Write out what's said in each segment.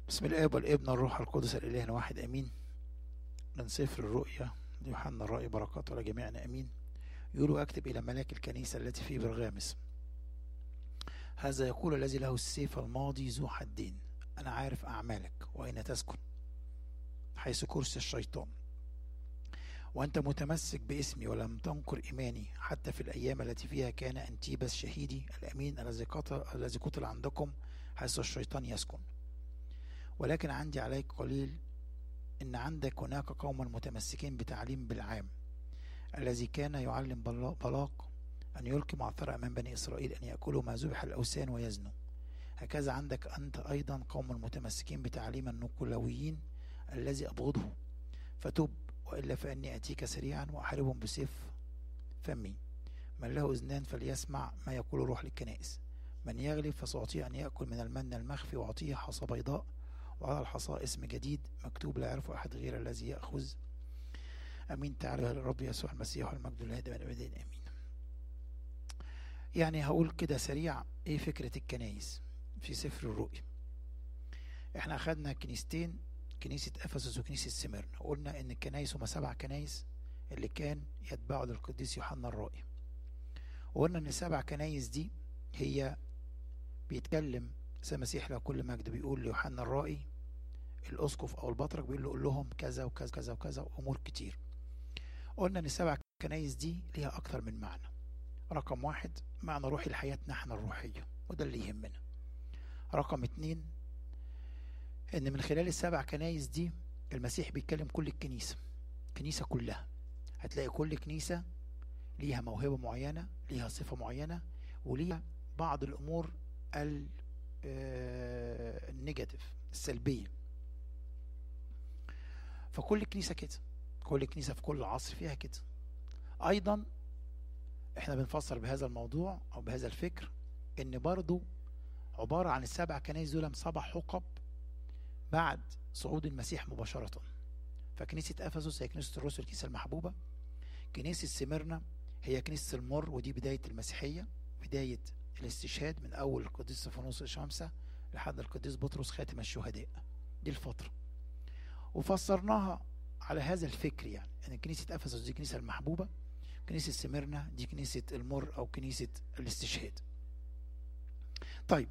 بسم الاب والابن والروح القدس الاله الواحد امين من سفر الرؤيا ليوحنا الرأي بركاته على جميعنا امين يقول اكتب الى ملاك الكنيسه التي في برغامس هذا يقول الذي له السيف الماضي ذو حدين انا عارف اعمالك واين تسكن حيث كرسي الشيطان وأنت متمسك باسمي ولم تنكر إيماني حتى في الأيام التي فيها كان أنتيبس شهيدي الأمين الذي قتل الذي قتل عندكم حيث الشيطان يسكن ولكن عندي عليك قليل إن عندك هناك قوما متمسكين بتعليم بالعام الذي كان يعلم بلاق أن يلقي معثرة أمام بني إسرائيل أن يأكلوا ما ذبح الأوثان ويزنوا هكذا عندك أنت أيضا قوم متمسكين بتعليم النقلويين الذي أبغضه فتب وإلا فإني أتيك سريعا وأحاربهم بسيف فمي من له أذنان فليسمع ما يقول روح للكنائس من يغلب فسأعطيه أن يأكل من المن المخفي وأعطيه حصى بيضاء وعلى الحصى اسم جديد مكتوب لا يعرف أحد غير الذي يأخذ أمين تعالى الرب يسوع المسيح والمجد لله من أبدين أمين يعني هقول كده سريع إيه فكرة الكنائس في سفر الرؤيا احنا أخدنا كنيستين كنيسة أفسس وكنيسة سميرنا قلنا إن الكنايس هما سبع كنايس اللي كان يتبعوا للقديس يوحنا الرائي وقلنا إن السبع كنايس دي هي بيتكلم المسيح له كل مجد بيقول ليوحنا الرائي الأسقف أو البطرك بيقول له قول لهم كذا وكذا كذا وكذا وأمور كتير قلنا إن السبع كنايس دي ليها أكتر من معنى رقم واحد معنى روحي لحياتنا احنا الروحية وده اللي يهمنا رقم اتنين ان من خلال السبع كنايس دي المسيح بيتكلم كل الكنيسة الكنيسة كلها هتلاقي كل كنيسة ليها موهبة معينة ليها صفة معينة وليها بعض الأمور النيجاتيف السلبية فكل كنيسة كده كل كنيسة في كل عصر فيها كده أيضا احنا بنفسر بهذا الموضوع أو بهذا الفكر ان برضو عبارة عن السبع كنايس دول سبع حقب بعد صعود المسيح مباشرة فكنيسة أفسس هي كنيسة الرسل الكنيسة المحبوبة كنيسة سميرنا هي كنيسة المر ودي بداية المسيحية بداية الاستشهاد من أول القديس سفنوس الشمسة لحد القديس بطرس خاتم الشهداء دي الفترة وفسرناها على هذا الفكر يعني أن يعني كنيسة أفسس دي كنيسة المحبوبة كنيسة سميرنا دي كنيسة المر أو كنيسة الاستشهاد طيب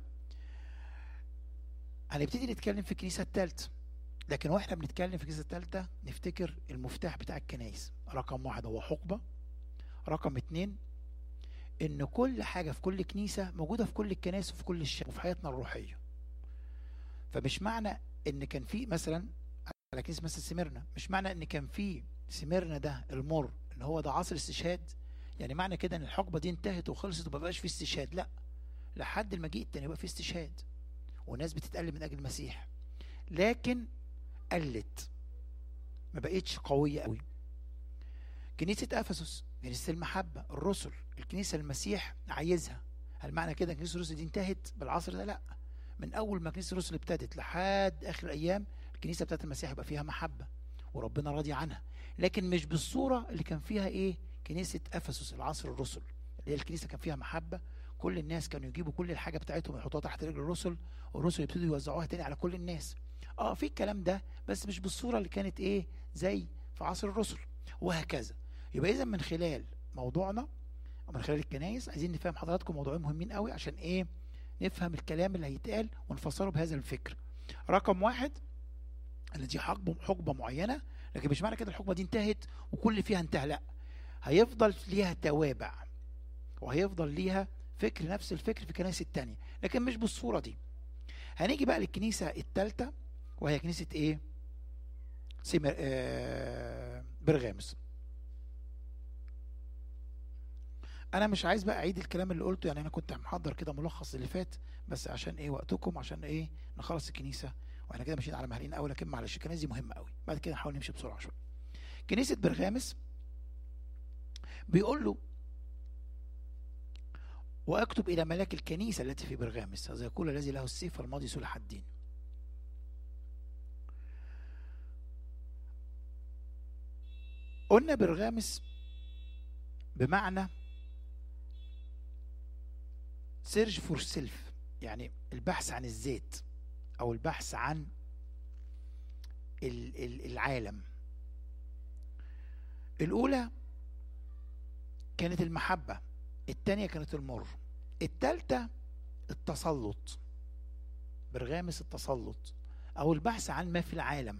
هنبتدي نتكلم في الكنيسة الثالثة لكن واحنا بنتكلم في الكنيسة الثالثة نفتكر المفتاح بتاع الكنايس رقم واحد هو حقبة رقم اتنين ان كل حاجة في كل كنيسة موجودة في كل الكنائس وفي كل الشعب وفي حياتنا الروحية فمش معنى ان كان في مثلا على كنيسة مثلا سميرنا مش معنى ان كان في سميرنا ده المر ان هو ده عصر استشهاد يعني معنى كده ان الحقبة دي انتهت وخلصت وما بقاش في استشهاد لا لحد المجيء التاني يبقى في استشهاد وناس بتتألم من أجل المسيح لكن قلت ما بقتش قوية قوي كنيسة أفسس كنيسة المحبة الرسل الكنيسة المسيح عايزها هل معنى كده كنيسة الرسل دي انتهت بالعصر ده لا من أول ما كنيسة الرسل ابتدت لحد آخر الأيام الكنيسة بتاعت المسيح يبقى فيها محبة وربنا راضي عنها لكن مش بالصورة اللي كان فيها إيه كنيسة أفسس العصر الرسل اللي هي الكنيسة كان فيها محبة كل الناس كانوا يجيبوا كل الحاجه بتاعتهم يحطوها تحت رجل الرسل والرسل يبتدوا يوزعوها تاني على كل الناس اه في الكلام ده بس مش بالصوره اللي كانت ايه زي في عصر الرسل وهكذا يبقى اذا من خلال موضوعنا ومن خلال الكنايس عايزين نفهم حضراتكم موضوعين مهمين قوي عشان ايه نفهم الكلام اللي هيتقال ونفسره بهذا الفكر رقم واحد اللي دي حقبه حقبه معينه لكن مش معنى كده الحقبه دي انتهت وكل اللي فيها انتهى لا هيفضل ليها توابع وهيفضل ليها فكر نفس الفكر في الكنائس التانية لكن مش بالصورة دي هنيجي بقى للكنيسة التالتة وهي كنيسة ايه سيمر آه برغامس انا مش عايز بقى اعيد الكلام اللي قلته يعني انا كنت محضر كده ملخص اللي فات بس عشان ايه وقتكم عشان ايه نخلص الكنيسة واحنا كده ماشيين على مهلين قوي لكن معلش الكنيسة دي مهمة قوي بعد كده نحاول نمشي بسرعة شوية كنيسة برغامس بيقول له واكتب الى ملاك الكنيسه التي في برغامس هذا يقول الذي له السيف الماضي ذو الحدين قلنا برغامس بمعنى سيرج فور سيلف يعني البحث عن الذات او البحث عن ال- ال- العالم الاولى كانت المحبه التانية كانت المر التالتة التسلط برغامس التسلط او البحث عن ما في العالم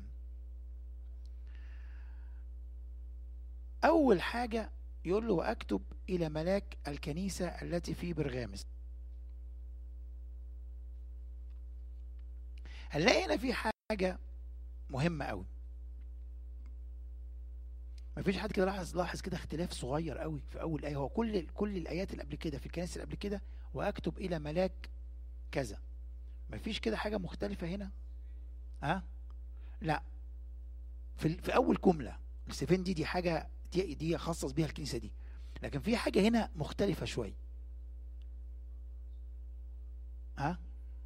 اول حاجه يقول له واكتب الى ملاك الكنيسه التي في برغامس هنلاقي هنا في حاجه مهمه قوي مفيش حد كده لاحظ لاحظ كده اختلاف صغير قوي في اول ايه هو كل كل الايات اللي قبل كده في الكنائس اللي قبل كده واكتب الى ملاك كذا مفيش كده حاجه مختلفه هنا ها لا في في اول جمله السيفين دي دي حاجه دي دي خصص بيها الكنيسه دي لكن في حاجه هنا مختلفه شويه ها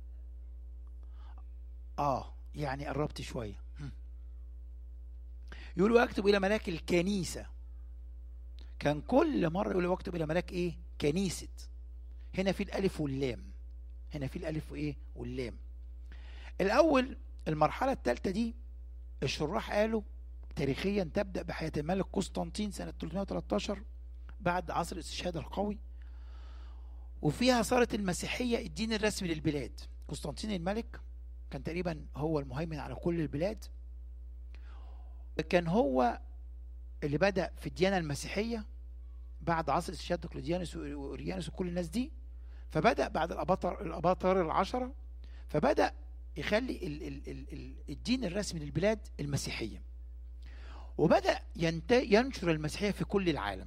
اه يعني قربت شويه هم. يقول واكتب الى ملاك الكنيسه كان كل مره يقول واكتب الى ملاك ايه كنيسه هنا في الالف واللام هنا في الالف وايه واللام الاول المرحله الثالثه دي الشراح قالوا تاريخيا تبدا بحياه الملك قسطنطين سنه 313 بعد عصر الاستشهاد القوي وفيها صارت المسيحيه الدين الرسمي للبلاد قسطنطين الملك كان تقريبا هو المهيمن على كل البلاد كان هو اللي بدا في الديانه المسيحيه بعد عصر استشهاد دقلديانوس واوريانوس وكل الناس دي فبدا بعد الاباطر الاباطر العشره فبدا يخلي ال ال ال ال الدين الرسمي للبلاد المسيحيه وبدا ينت ينشر المسيحيه في كل العالم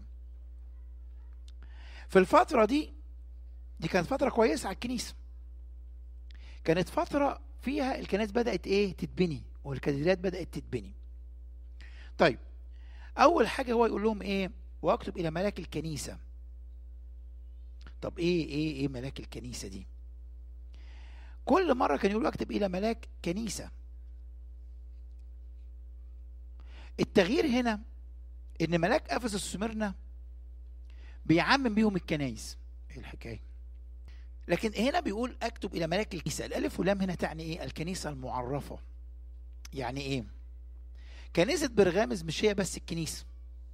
في الفتره دي دي كانت فتره كويسه على الكنيسه كانت فتره فيها الكنائس بدات ايه تتبني والكاتدرات بدات تتبني طيب اول حاجه هو يقول لهم ايه واكتب الى ملاك الكنيسه طب ايه ايه ايه ملاك الكنيسه دي كل مره كان يقول اكتب الى ملاك كنيسه التغيير هنا ان ملاك افسس سمرنا بيعمم بيهم الكنايس ايه الحكايه لكن هنا بيقول اكتب الى ملاك الكنيسه الالف واللام هنا تعني ايه الكنيسه المعرفه يعني ايه كنيسه برغامز مش هي بس الكنيسه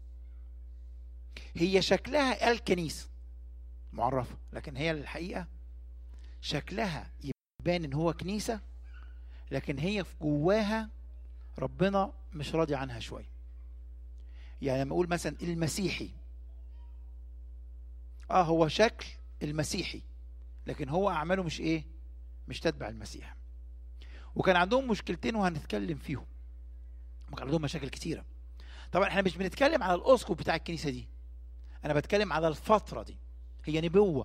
هي شكلها الكنيسه معرفه لكن هي الحقيقه شكلها يبان ان هو كنيسه لكن هي في جواها ربنا مش راضي عنها شويه يعني لما اقول مثلا المسيحي اه هو شكل المسيحي لكن هو اعماله مش ايه مش تتبع المسيح وكان عندهم مشكلتين وهنتكلم فيهم وكان عندهم مشاكل كتيره طبعا احنا مش بنتكلم على الاسقف بتاع الكنيسه دي انا بتكلم على الفتره دي هي نبوه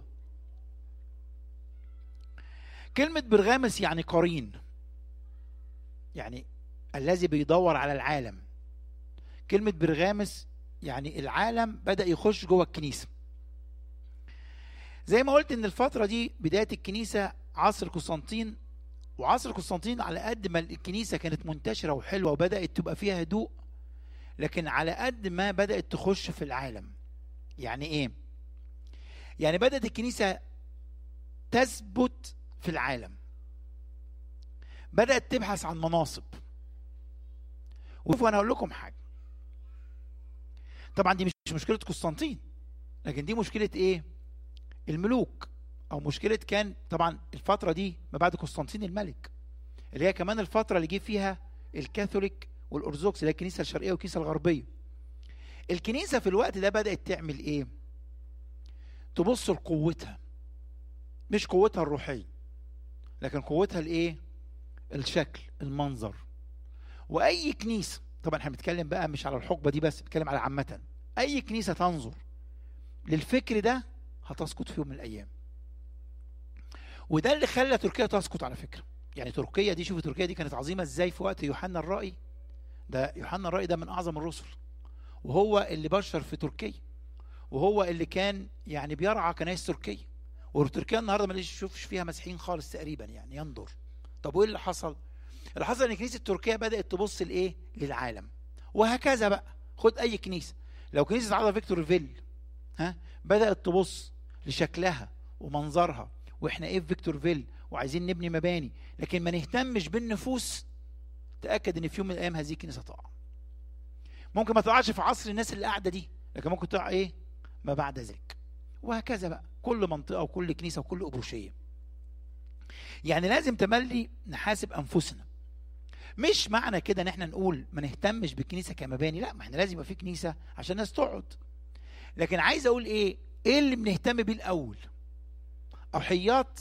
كلمه برغامس يعني قرين يعني الذي بيدور على العالم كلمه برغامس يعني العالم بدا يخش جوه الكنيسه زي ما قلت ان الفتره دي بدايه الكنيسه عصر قسطنطين وعصر قسطنطين على قد ما الكنيسه كانت منتشره وحلوه وبدات تبقى فيها هدوء لكن على قد ما بدات تخش في العالم يعني ايه يعني بدات الكنيسه تثبت في العالم بدات تبحث عن مناصب وشوفوا انا اقول لكم حاجه طبعا دي مش مشكله قسطنطين لكن دي مشكله ايه الملوك او مشكله كان طبعا الفتره دي ما بعد قسطنطين الملك اللي هي كمان الفتره اللي جه فيها الكاثوليك والارثوذكس اللي هي الكنيسه الشرقيه والكنيسه الغربيه الكنيسه في الوقت ده بدات تعمل ايه تبص لقوتها مش قوتها الروحيه لكن قوتها الايه الشكل المنظر واي كنيسه طبعا احنا بنتكلم بقى مش على الحقبه دي بس بنتكلم على عامه اي كنيسه تنظر للفكر ده هتسقط في يوم من الايام وده اللي خلى تركيا تسقط على فكره يعني تركيا دي شوفوا تركيا دي كانت عظيمه ازاي في وقت يوحنا الرائي ده يوحنا الرائي ده من اعظم الرسل وهو اللي بشر في تركيا وهو اللي كان يعني بيرعى كنائس تركيا وتركيا النهارده ما تشوفش فيها مسيحيين خالص تقريبا يعني ينظر طب وايه اللي حصل اللي حصل ان كنيسه تركيا بدات تبص لايه للعالم وهكذا بقى خد اي كنيسه لو كنيسه عضله فيكتور فيل ها بدات تبص لشكلها ومنظرها واحنا ايه في فيكتور فيل وعايزين نبني مباني لكن ما نهتمش بالنفوس تاكد ان في يوم من الايام هذه الكنيسه تقع ممكن ما تقعش في عصر الناس اللي قاعده دي لكن ممكن تقع ايه ما بعد ذلك وهكذا بقى كل منطقه وكل كنيسه وكل ابروشيه يعني لازم تملي نحاسب انفسنا مش معنى كده ان احنا نقول ما نهتمش بالكنيسه كمباني لا ما احنا لازم يبقى في كنيسه عشان الناس تقعد لكن عايز اقول ايه ايه اللي بنهتم بيه الاول اضحيات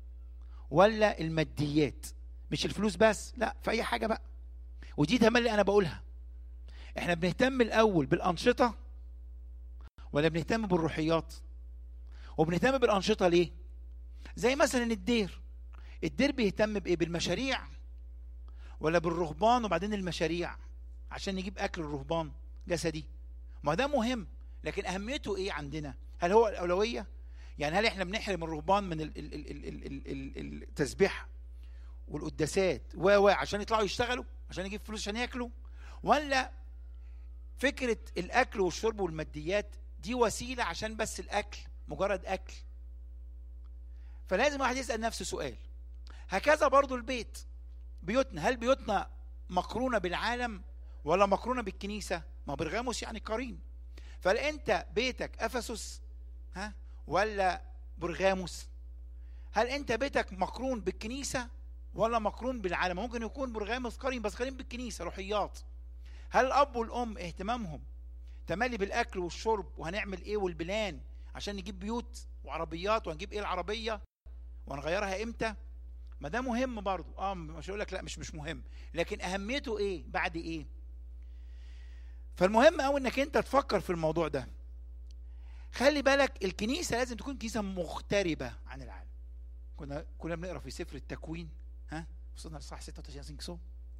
ولا الماديات مش الفلوس بس لا في اي حاجه بقى ودي تملي انا بقولها احنا بنهتم الاول بالانشطه ولا بنهتم بالروحيات وبنهتم بالانشطه ليه زي مثلا الدير الدير بيهتم بايه بالمشاريع ولا بالرهبان وبعدين المشاريع عشان نجيب اكل الرهبان جسدي ما ده مهم لكن اهميته ايه عندنا هل هو الاولويه يعني هل احنا بنحرم الرهبان من ال- ال- ال- ال- ال- ال- التسبيح والقداسات و و عشان يطلعوا يشتغلوا عشان يجيب فلوس عشان ياكلوا ولا فكره الاكل والشرب والماديات دي وسيله عشان بس الاكل مجرد اكل فلازم واحد يسال نفسه سؤال هكذا برضو البيت بيوتنا هل بيوتنا مقرونه بالعالم ولا مقرونه بالكنيسه ما برغاموس يعني قرين فهل انت بيتك افسس ها ولا برغاموس هل انت بيتك مقرون بالكنيسه ولا مقرون بالعالم ممكن يكون برغاموس قرين بس قرين بالكنيسه روحيات هل الاب والام اهتمامهم تملي بالاكل والشرب وهنعمل ايه والبلان عشان نجيب بيوت وعربيات وهنجيب ايه العربيه وهنغيرها امتى ما ده مهم برضو اه مش هقول لك لا مش مش مهم لكن اهميته ايه بعد ايه فالمهم قوي انك انت تفكر في الموضوع ده خلي بالك الكنيسه لازم تكون كنيسه مغتربه عن العالم كنا كنا بنقرا في سفر التكوين ها وصلنا لصح 26 سنكسو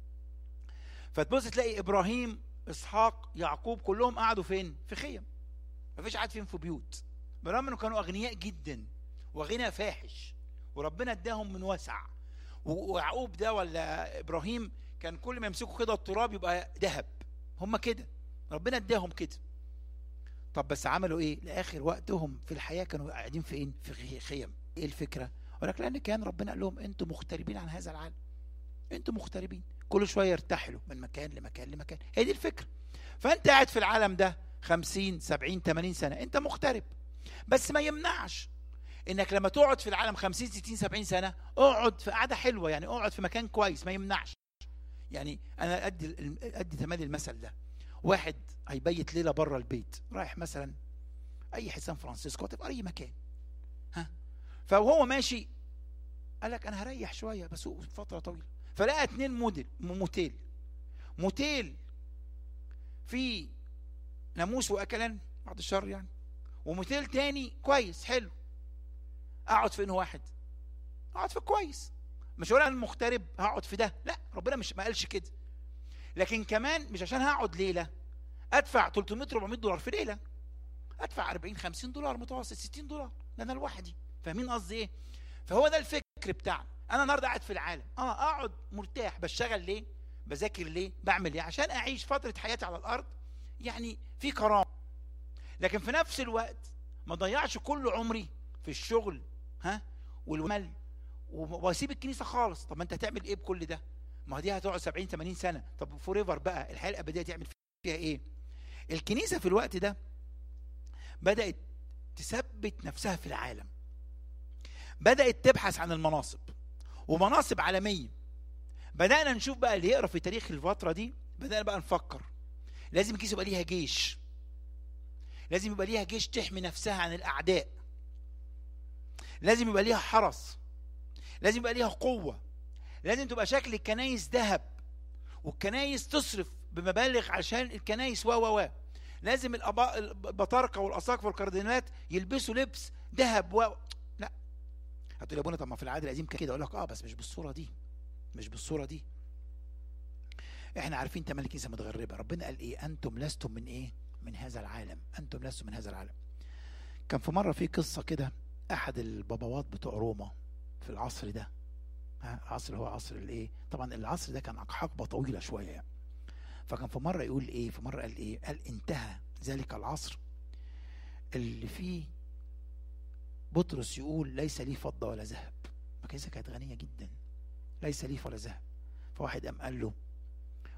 فتبص تلاقي ابراهيم اسحاق يعقوب كلهم قعدوا فين في خيم مفيش قاعد فين في بيوت برغم انه كانوا اغنياء جدا وغنى فاحش وربنا اداهم من وسع و- ويعقوب ده ولا ابراهيم كان كل ما يمسكوا كده التراب يبقى ذهب هم كده ربنا اداهم كده طب بس عملوا ايه لاخر وقتهم في الحياه كانوا قاعدين فين في خي- خيم ايه الفكره اقول لك لان كان ربنا قال لهم انتم مغتربين عن هذا العالم انتم مغتربين كل شويه يرتحلوا من مكان لمكان لمكان هي دي الفكره فانت قاعد في العالم ده 50 70 80 سنه انت مغترب بس ما يمنعش انك لما تقعد في العالم 50 60 70 سنه اقعد في قعده حلوه يعني اقعد في مكان كويس ما يمنعش يعني انا ادي ادي تمالي المثل ده واحد هيبيت ليله بره البيت رايح مثلا اي حسان فرانسيسكو تبقى اي مكان ها فوهو ماشي قال لك انا هريح شويه بسوق فتره طويله فلقى اتنين موديل م- موتيل موتيل في ناموس واكلان بعد الشر يعني وموتيل تاني كويس حلو اقعد في انه واحد اقعد في كويس مش هقول انا المغترب هقعد في ده لا ربنا مش ما قالش كده لكن كمان مش عشان هقعد ليله ادفع 300 400 دولار في ليله ادفع 40 50 دولار متوسط 60 دولار ده انا لوحدي فاهمين قصدي ايه فهو ده الفكر بتاعنا انا النهارده قاعد في العالم اه اقعد مرتاح بشتغل ليه بذاكر ليه بعمل ايه عشان اعيش فتره حياتي على الارض يعني في كرامه لكن في نفس الوقت ما ضيعش كل عمري في الشغل ها والعمل و- واسيب الكنيسه خالص طب ما انت هتعمل ايه بكل ده ما هو دي هتقعد 70 80 سنه طب فور ايفر بقى الحياه الابديه تعمل فيها ايه الكنيسه في الوقت ده بدات تثبت نفسها في العالم بدات تبحث عن المناصب ومناصب عالميه بدانا نشوف بقى اللي يقرا في تاريخ الفتره دي بدانا بقى نفكر لازم الكنيسه يبقى ليها جيش لازم يبقى ليها جيش تحمي نفسها عن الاعداء لازم يبقى ليها حرس لازم يبقى ليها قوه لازم تبقى شكل الكنايس ذهب والكنايس تصرف بمبالغ عشان الكنايس و و و لازم الأبا- البطاركه والاساقفه والكاردينالات يلبسوا لبس ذهب و لا هتقول يا ابونا طب ما في العهد القديم كان كده اقول لك اه بس مش بالصوره دي مش بالصوره دي احنا عارفين تمام الكنيسه متغربه ربنا قال ايه انتم لستم من ايه من هذا العالم انتم لستم من هذا العالم كان في مره في قصه كده احد الباباوات بتوع روما في العصر ده ها العصر هو عصر الايه طبعا العصر ده كان حقبه طويله شويه يعني فكان في مره يقول ايه في مره قال ايه قال انتهى ذلك العصر اللي فيه بطرس يقول ليس لي فضه ولا ذهب الكنيسه كانت غنيه جدا ليس لي ولا ذهب فواحد قام قال له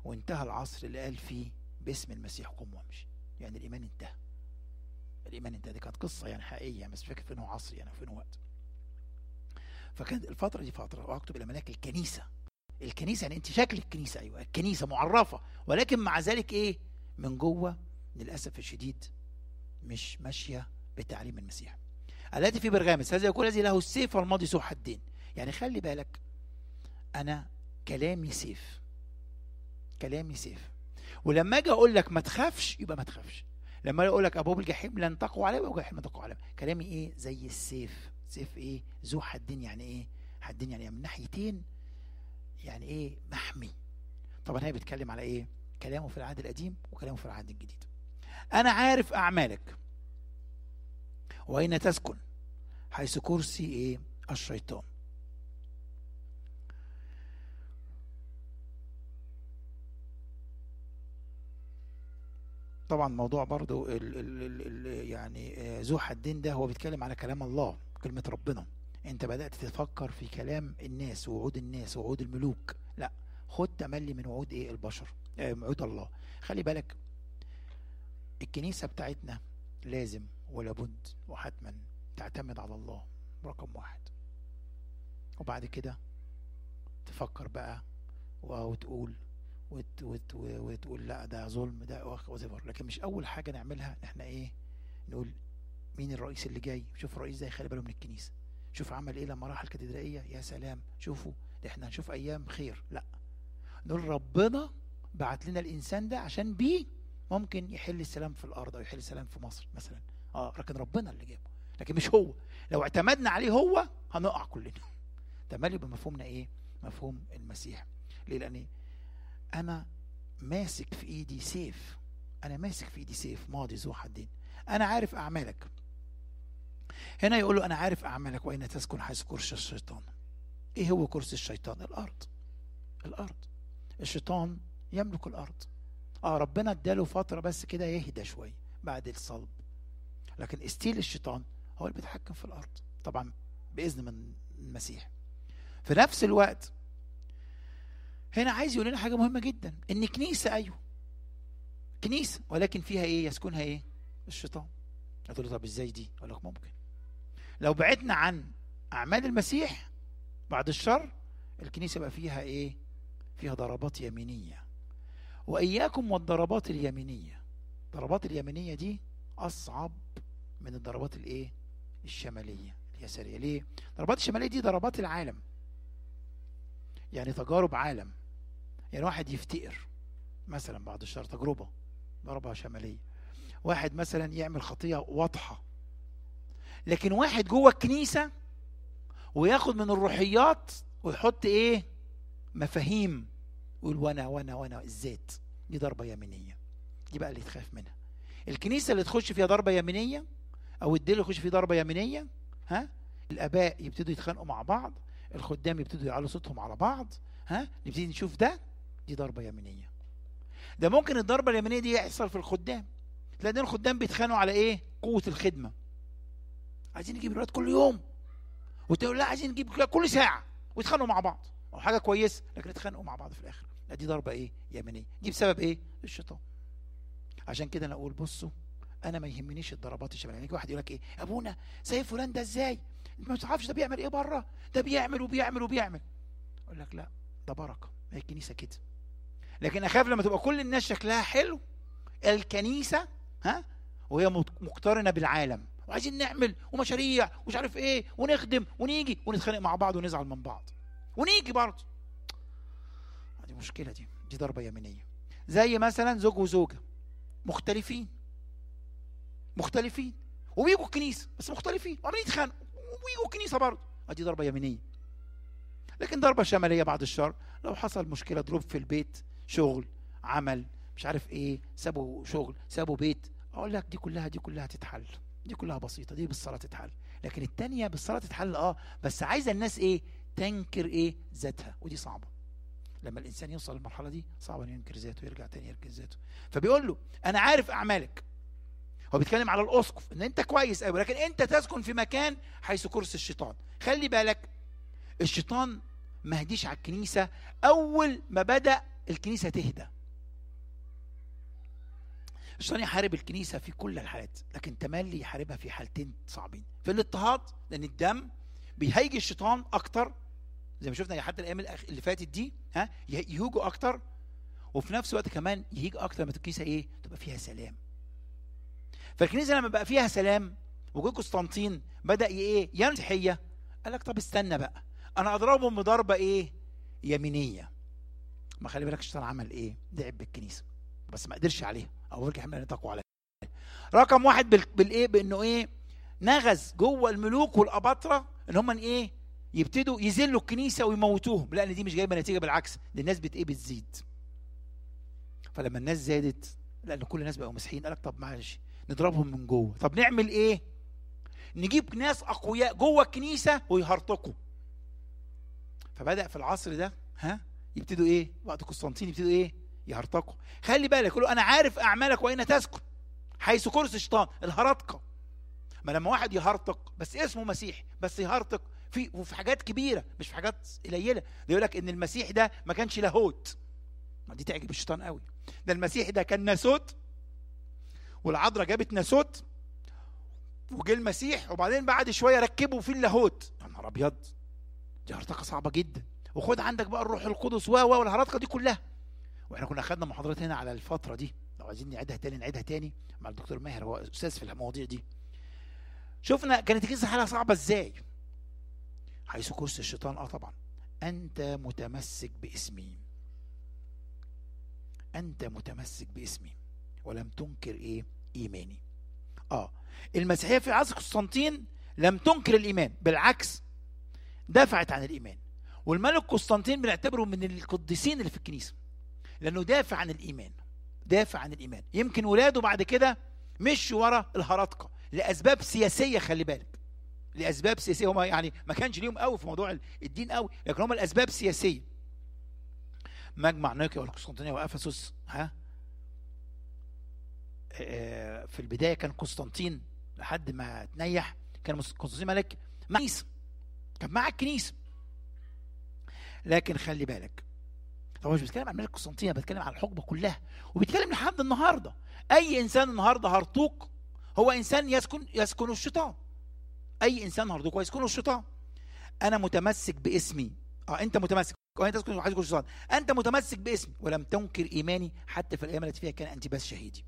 وانتهى العصر اللي قال فيه باسم المسيح قم وامشي يعني الايمان انتهى الايمان انتهى دي كانت قصه يعني حقيقيه يعني بس مش فاكر فين هو عصر يعني فين هو وقت فكانت الفتره دي فتره واكتب الى ملاك الكنيسه الكنيسه يعني انت شكل الكنيسه ايوه الكنيسه معرفه ولكن مع ذلك ايه من جوه للاسف الشديد مش ماشيه بتعليم المسيح التي في برغامس هذا يقول الذي له السيف والماضي سوء حدين يعني خلي بالك انا كلامي سيف كلامي سيف ولما اجي اقول لك ما تخافش يبقى ما تخافش لما اقول لك ابواب الجحيم لن تقوى عليه وابواب الجحيم لن تقوى عليه كلامي ايه زي السيف سيف ايه ذو حدين يعني ايه حدين يعني من ناحيتين يعني ايه محمي طبعا هي بيتكلم على ايه كلامه في العهد القديم وكلامه في العهد الجديد انا عارف اعمالك واين تسكن حيث كرسي ايه الشيطان طبعا موضوع برضو ال ال ال ال يعني آه، ذو حدين ده هو بيتكلم على كلام الله كلمة ربنا انت بدأت تفكر في كلام الناس ووعود الناس ووعود الملوك لا خد تملي من وعود ايه البشر آه، وعود الله خلي بالك الكنيسة بتاعتنا لازم ولابد وحتما تعتمد على الله رقم واحد وبعد كده تفكر بقى وتقول وت وت وتقول لا ده ظلم ده whatever لكن مش اول حاجه نعملها ان احنا ايه نقول مين الرئيس اللي جاي شوف الرئيس ده يخلي باله من الكنيسه شوف عمل ايه لما راح الكاتدرائيه يا سلام شوفوا ده احنا هنشوف ايام خير لا نقول ربنا بعت لنا الانسان ده عشان بيه ممكن يحل السلام في الارض او يحل السلام في مصر مثلا اه لكن ربنا اللي جابه لكن مش هو لو اعتمدنا عليه هو هنقع كلنا تملي بمفهومنا ايه مفهوم المسيح ليه لان انا ماسك في ايدي سيف انا ماسك في ايدي سيف ماضي ذو حدين انا عارف اعمالك هنا يقول له انا عارف اعمالك واين تسكن حيث كرسي الشيطان ايه هو كرسي الشيطان الارض الارض الشيطان يملك الارض اه ربنا اداله فتره بس كده يهدى شويه بعد الصلب لكن استيل الشيطان هو اللي بيتحكم في الارض طبعا باذن من المسيح في نفس الوقت هنا عايز يقول لنا حاجه مهمه جدا ان كنيسه ايوه كنيسه ولكن فيها ايه يسكنها ايه الشيطان هتقول لي طب ازاي دي اقول لك ممكن لو بعدنا عن اعمال المسيح بعد الشر الكنيسه بقى فيها ايه فيها ضربات يمينيه واياكم والضربات اليمينيه الضربات اليمينيه دي اصعب من الضربات الايه الشماليه اليساريه ليه الضربات الشماليه دي ضربات العالم يعني تجارب عالم يعني واحد يفتقر مثلا بعد الشر تجربه ضربه شماليه واحد مثلا يعمل خطيه واضحه لكن واحد جوه الكنيسه وياخد من الروحيات ويحط ايه مفاهيم يقول وانا وانا وانا الذات دي ضربه يمينيه دي بقى اللي تخاف منها الكنيسه اللي تخش فيها ضربه يمينيه او الدين اللي يخش فيه ضربه يمينيه ها الاباء يبتدوا يتخانقوا مع بعض الخدام يبتدوا يعلوا صوتهم على بعض ها نبتدي نشوف ده دي ضربه يمينيه ده ممكن الضربه اليمينيه دي يحصل في الخدام تلاقي الخدام بيتخانقوا على ايه قوه الخدمه عايزين نجيب الولاد كل يوم وتقول لا عايزين نجيب كل ساعه ويتخانقوا مع بعض او حاجه كويسه لكن يتخانقوا مع بعض في الاخر لا دي ضربه ايه يمينيه دي بسبب ايه الشيطان عشان كده انا اقول بصوا انا ما يهمنيش الضربات الشماليه يعني واحد يقول لك ايه ابونا سايب فلان ده ازاي انت ما تعرفش ده بيعمل ايه بره ده بيعمل وبيعمل وبيعمل اقول لك لا ده بركه هي الكنيسه كده لكن اخاف لما تبقى كل الناس شكلها حلو الكنيسه ها وهي مقترنه بالعالم وعايزين نعمل ومشاريع ومش عارف ايه ونخدم ونيجي ونتخانق مع بعض ونزعل من بعض ونيجي برضه دي مشكله دي دي ضربه يمينيه زي مثلا زوج وزوجه مختلفين مختلفين وبيجوا الكنيسه بس مختلفين وعمالين يتخانقوا ويجوا الكنيسه برضه ادي ضربه يمينيه لكن ضربه شماليه بعد الشر لو حصل مشكله ضروب في البيت شغل عمل مش عارف ايه سابوا شغل سابوا بيت اقول لك دي كلها دي كلها تتحل دي كلها بسيطه دي بالصلاه تتحل لكن التانية بالصلاه تتحل اه بس عايزه الناس ايه تنكر ايه ذاتها ودي صعبه لما الانسان يوصل للمرحله دي صعب انه ينكر ذاته ويرجع تاني ينكر ذاته فبيقول له انا عارف اعمالك هو بيتكلم على الاسقف ان انت كويس قوي لكن انت تسكن في مكان حيث كرسي الشيطان خلي بالك الشيطان ما هديش على الكنيسه اول ما بدا الكنيسه تهدى الشيطان يحارب الكنيسه في كل الحالات لكن تملي يحاربها في حالتين صعبين في الاضطهاد لان الدم بيهيج الشيطان اكتر زي ما شفنا حتى الايام الأخ- اللي فاتت دي ها يه- يهوجوا اكتر وفي نفس الوقت كمان يهيج اكتر لما الكنيسه ايه تبقى فيها سلام فالكنيسه لما بقى فيها سلام وجه قسطنطين بدا ي- ايه ينسحيه قال لك طب استنى بقى انا اضربهم بضربه ايه يمينيه ما خلي بالك الشيطان عمل ايه لعب بالكنيسه بس ما قدرش عليها او ورجع حمل تقوى عليها رقم واحد بال- بالايه بانه ايه نغز جوه الملوك والاباطره ان هم ايه يبتدوا يذلوا الكنيسه ويموتوهم لان دي مش جايبه نتيجه بالعكس دي الناس بت ايه بتزيد فلما الناس زادت لان كل الناس بقوا مسيحيين قال لك طب معلش نضربهم من جوه طب نعمل ايه نجيب ناس اقوياء جوه الكنيسه ويهرطقوا فبدا في العصر ده ها يبتدوا ايه وقت قسطنطين يبتدوا ايه يهرطقوا خلي بالك يقولوا انا عارف اعمالك واين تسكن حيث كرسي الشيطان الهرطقه ما لما واحد يهرطق بس اسمه مسيح بس يهرطق في وفي حاجات كبيره مش في حاجات قليله ده يقول لك ان المسيح ده ما كانش لاهوت ما دي تعجب الشيطان قوي ده المسيح ده كان ناسوت والعذراء جابت ناسوت وجه المسيح وبعدين بعد شويه ركبوا فيه اللاهوت يا نهار ابيض دي هرطقه صعبه جدا وخد عندك بقى الروح القدس و و والهرطقه دي كلها واحنا كنا خدنا محاضرات هنا على الفتره دي لو عايزين نعيدها تاني نعيدها تاني مع الدكتور ماهر هو استاذ في المواضيع دي شفنا كانت الكنيسه حالها صعبه ازاي حيث كرسي الشيطان اه طبعا انت متمسك باسمي انت متمسك باسمي ولم تنكر ايه ايماني اه المسيحيه في عصر قسطنطين لم تنكر الايمان بالعكس دافعت عن الايمان والملك قسطنطين بنعتبره من القديسين اللي في الكنيسه لانه دافع عن الايمان دافع عن الايمان يمكن ولاده بعد كده مشوا ورا الهرطقه لاسباب سياسيه خلي بالك لاسباب سياسيه هم يعني ما كانش ليهم قوي في موضوع الدين قوي لكن هم الاسباب سياسيه مجمع نيقيا والقسطنطينيه وافسس ها آه، في البدايه كان قسطنطين لحد ما تنيح كان مس- قسطنطين ملك مع الكنيسه كان مع الكنيسه لكن خلي بالك هو مش بيتكلم عن ملك قسطنطين أنا بتكلم عن الحقبه كلها وبيتكلم لحد النهارده اي انسان النهارده هرطوق هو انسان يسكن يسكن الشيطان اي انسان هرطوق ويسكنه الشيطان انا متمسك باسمي اه انت متمسك وانت تسكن حيث الشيطان انت متمسك باسمي ولم تنكر ايماني حتى في الايام التي فيها كان انتباس شهيدي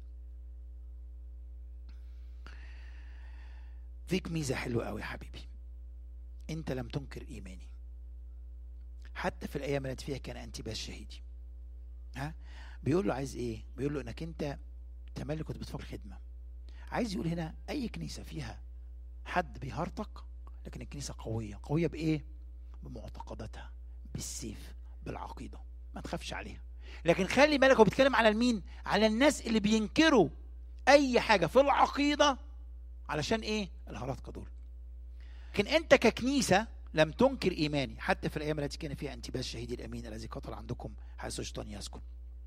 فيك ميزه حلوه قوي يا حبيبي انت لم تنكر ايماني حتى في الايام التي فيها كان انتباس شهيدي ها بيقول له عايز ايه بيقول له انك انت تملك كنت بتفكر خدمه عايز يقول هنا اي كنيسه فيها حد بيهرطق لكن الكنيسه قويه قويه بايه بمعتقداتها بالسيف بالعقيده ما تخافش عليها لكن خلي بالك هو بيتكلم على المين على الناس اللي بينكروا اي حاجه في العقيده علشان ايه الهرطقه دول لكن انت ككنيسه لم تنكر ايماني حتى في الايام التي كان فيها انتباس شهيدي الامين الذي قتل عندكم حيث الشيطان يسكن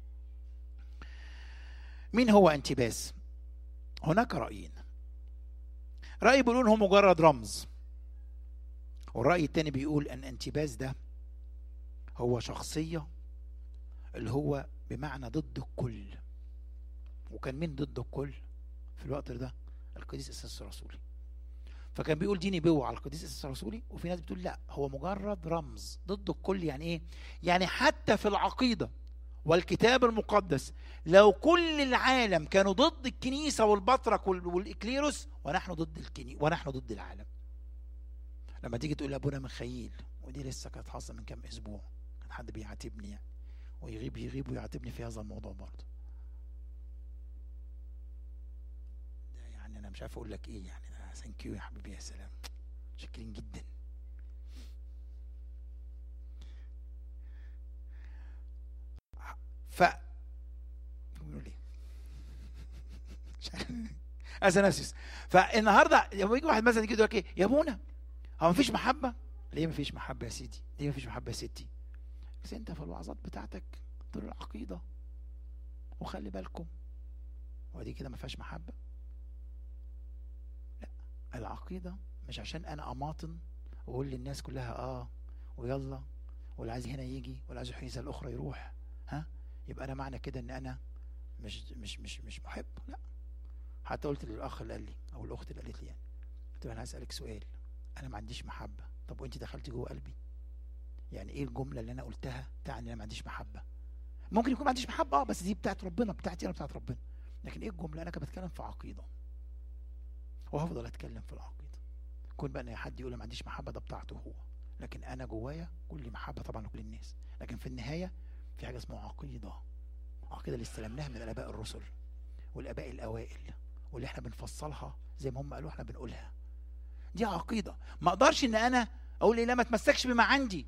مين هو انتباس هناك رايين راي بيقولون هو مجرد رمز والراي الثاني بيقول ان انتباس ده هو شخصيه اللي هو بمعنى ضد الكل وكان مين ضد الكل في الوقت ده القديس اساس الرسولي فكان بيقول دي نبوة على القديس اساس الرسولي وفي ناس بتقول لا هو مجرد رمز ضد الكل يعني ايه يعني حتى في العقيده والكتاب المقدس لو كل العالم كانوا ضد الكنيسه والبطرك وال- والاكليروس ونحن ضد الكني ونحن ضد العالم لما تيجي تقول لابونا ميخائيل ودي لسه كانت حاصله من كام اسبوع كان حد بيعاتبني يعني ويغيب يغيب ويعاتبني في هذا الموضوع برضه ده يعني انا مش عارف اقول لك ايه يعني ده ثانك يو يا حبيبي يا سلام شاكرين جدا ف بيقولوا ليه مش عارف اثناسيوس فالنهارده لما يجي واحد مثلا يجي يقول لك ايه يا ابونا هو مفيش محبه ليه مفيش محبه يا سيدي ليه مفيش محبه يا ستي بس انت في الوعظات بتاعتك دول العقيده وخلي بالكم هو دي كده ما فيهاش محبه لا العقيده مش عشان انا اماطن واقول للناس كلها اه ويلا واللي عايز هنا يجي واللي عايز يروح الأخرى يروح ها يبقى انا معنى كده ان انا مش مش مش مش محب لا حتى قلت للاخ اللي قال لي او الاخت اللي قالت لي يعني قلت له انا هسالك سؤال انا ما عنديش محبه طب وانت دخلتي جوه قلبي يعني ايه الجمله اللي انا قلتها تعني انا ما عنديش محبه ممكن يكون ما عنديش محبه اه بس دي بتاعت ربنا بتاعتي انا بتاعت ربنا لكن ايه الجمله انا كنت بتكلم في عقيده وهفضل اتكلم في العقيده كون بقى ان حد يقول أنا ما عنديش محبه ده بتاعته هو لكن انا جوايا كل محبه طبعا لكل الناس لكن في النهايه في حاجه اسمها عقيده عقيده اللي استلمناها من الاباء الرسل والاباء الاوائل واللي احنا بنفصلها زي ما هم قالوا احنا بنقولها دي عقيده ما اقدرش ان انا اقول ايه لا ما تمسكش بما عندي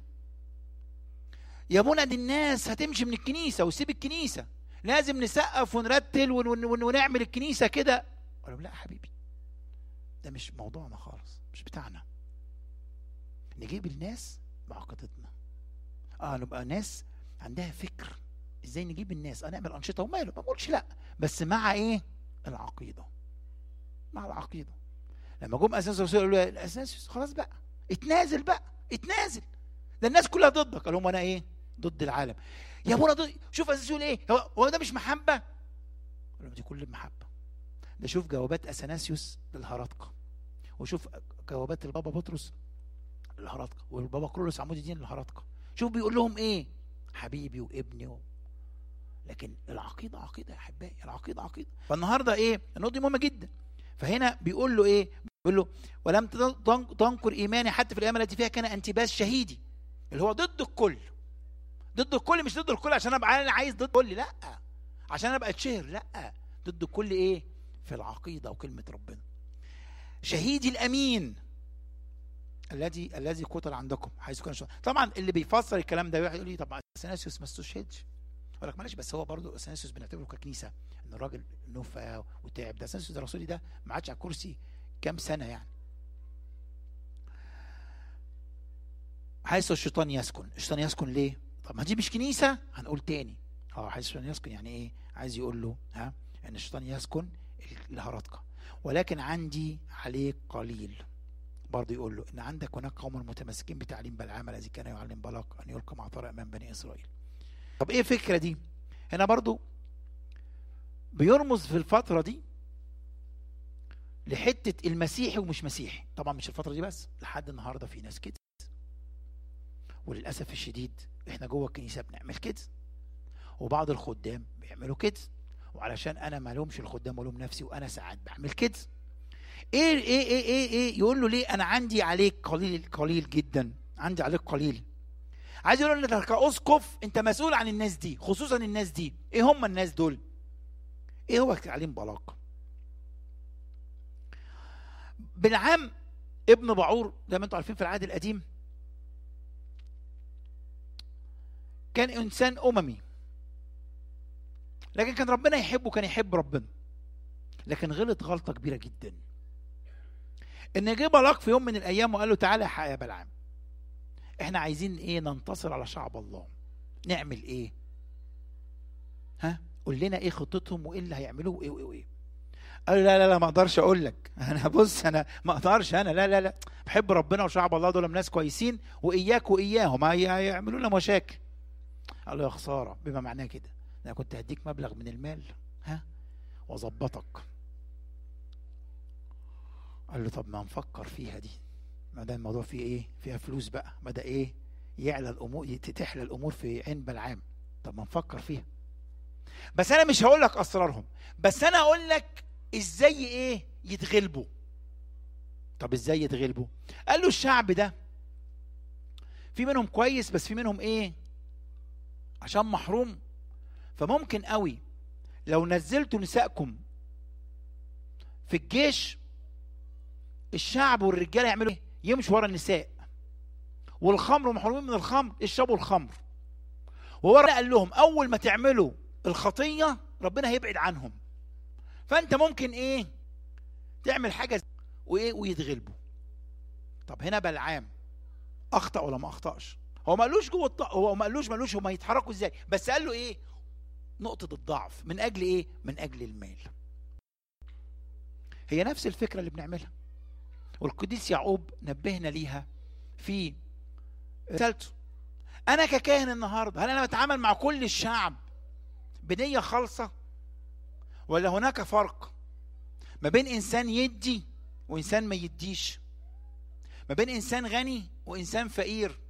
يا ابونا دي الناس هتمشي من الكنيسه وسيب الكنيسه لازم نسقف ونرتل ون ون ون ونعمل الكنيسه كده اقول لهم لا يا حبيبي ده مش موضوعنا خالص مش بتاعنا نجيب الناس بعقيدتنا اه نبقى ناس عندها فكر ازاي نجيب الناس اه نعمل انشطه وماله ما بقولش لا بس مع ايه العقيده مع العقيده لما جم اساس الرسول قالوا له الاساس خلاص بقى اتنازل بقى اتنازل ده الناس كلها ضدك قال لهم انا ايه ضد العالم يا ابونا ضد شوف اساس يقول ايه هو هو ده مش محبه قال لهم دي كل المحبه ده شوف جوابات اثناسيوس للهرطقه وشوف جوابات البابا بطرس للهرطقه والبابا كرولوس عمود الدين للهرطقه شوف بيقول لهم ايه حبيبي وابني و... لكن العقيده عقيده يا احبائي العقيده عقيده فالنهارده ايه النقطه دي مهمه جدا فهنا بيقول له ايه بيقول له ولم تن- تنكر ايماني حتى في الايام التي فيها كان انتباس شهيدي اللي هو ضد الكل ضد الكل مش ضد الكل عشان ابقى انا عايز ضد الكل لا عشان انا ابقى اتشهر لا ضد الكل ايه في العقيده وكلمه ربنا شهيدي الامين الذي الذي قتل عندكم حيث كان شهر. طبعا اللي بيفسر الكلام ده واحد يقول لي طب اثناسيوس ما استشهدش اقول لك معلش بس هو برضه اثناسيوس بنعتبره ككنيسه ان الراجل نفى وتعب ده اثناسيوس الرسولي ده ما عادش على الكرسي كام سنه يعني حيث الشيطان يسكن الشيطان يسكن ليه طب ما دي مش كنيسه هنقول تاني اه حيث الشيطان يسكن يعني ايه عايز يقول له ها ان الشيطان يسكن الهرطقه ولكن عندي عليك قليل برضه يقول له ان عندك هناك قوم متمسكين بتعليم بلعام الذي كان يعلم بلاق ان يلقى معطر امام بني اسرائيل طب ايه الفكره دي هنا برضه بيرمز في الفتره دي لحته المسيحي ومش مسيحي طبعا مش الفتره دي بس لحد النهارده في ناس كده وللاسف الشديد احنا جوه الكنيسه بنعمل كده وبعض الخدام بيعملوا كده وعلشان انا ما لومش الخدام ولوم نفسي وانا ساعات بعمل كده ايه ايه ايه ايه ايه يقول له ليه انا عندي عليك قليل قليل جدا عندي عليك قليل عايز يقول له انت كاسقف انت مسؤول عن الناس دي خصوصا الناس دي ايه هم الناس دول ايه هو تعليم بلاق بالعام ابن بعور زي ما انتم عارفين في العهد القديم كان انسان اممي لكن كان ربنا يحبه كان يحب ربنا لكن غلط غلطه كبيره جدا ان جه بلاق في يوم من الايام وقال له تعالى يا يا بلعام احنا عايزين ايه ننتصر على شعب الله نعمل ايه ها قول لنا ايه خطتهم وايه اللي هيعملوه وايه وايه وايه قال له لا لا لا ما اقدرش اقول لك انا بص انا ما اقدرش انا لا لا لا بحب ربنا وشعب الله دول ناس كويسين واياك واياهم هي- هيعملوا لنا مشاكل قال له يا خساره بما معناه كده انا كنت هديك مبلغ من المال ها واظبطك قال له طب ما نفكر فيها دي ما ده الموضوع فيه ايه فيها فلوس بقى بدا ايه يعلى الامور تحلى الامور في عين بلعام طب ما نفكر فيها بس انا مش هقول لك اسرارهم بس انا اقول لك ازاي ايه يتغلبوا طب ازاي يتغلبوا قال له الشعب ده في منهم كويس بس في منهم ايه عشان محروم فممكن قوي لو نزلتوا نسائكم في الجيش الشعب والرجاله يعملوا ايه يمشوا ورا النساء والخمر محرومين من الخمر يشربوا الخمر وورا قال لهم اول ما تعملوا الخطيه ربنا هيبعد عنهم فانت ممكن ايه تعمل حاجه زي- وايه ويتغلبوا طب هنا بلعام اخطا ولا ما اخطاش هو ما قالوش جوه الط... هو ما قالوش ما قالوش هم يتحركوا ازاي بس قال له ايه نقطه الضعف من اجل ايه من اجل المال هي نفس الفكره اللي بنعملها والقديس يعقوب نبهنا ليها في رسالته انا ككاهن النهارده هل انا بتعامل مع كل الشعب بنيه خالصه ولا هناك فرق ما بين انسان يدي وانسان ما يديش ما بين انسان غني وانسان فقير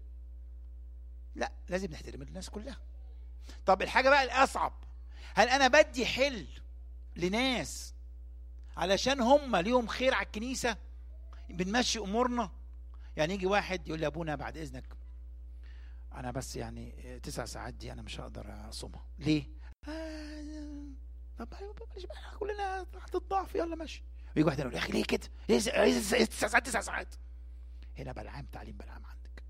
لا لازم نحترم الناس كلها طب الحاجه بقى الاصعب هل انا بدي حل لناس علشان هم ليهم خير على الكنيسه بنمشي امورنا يعني يجي واحد يقول لي ابونا بعد اذنك انا بس يعني تسع ساعات دي انا مش هقدر اصومها ليه آه، طب معلش بقى كلنا تحت الضعف يلا ماشي ويجي واحد يقول يا اخي ليه كده؟ ليه س- ليه س- تسع ساعات تسع ساعات هنا بلعام تعليم بلعام عندك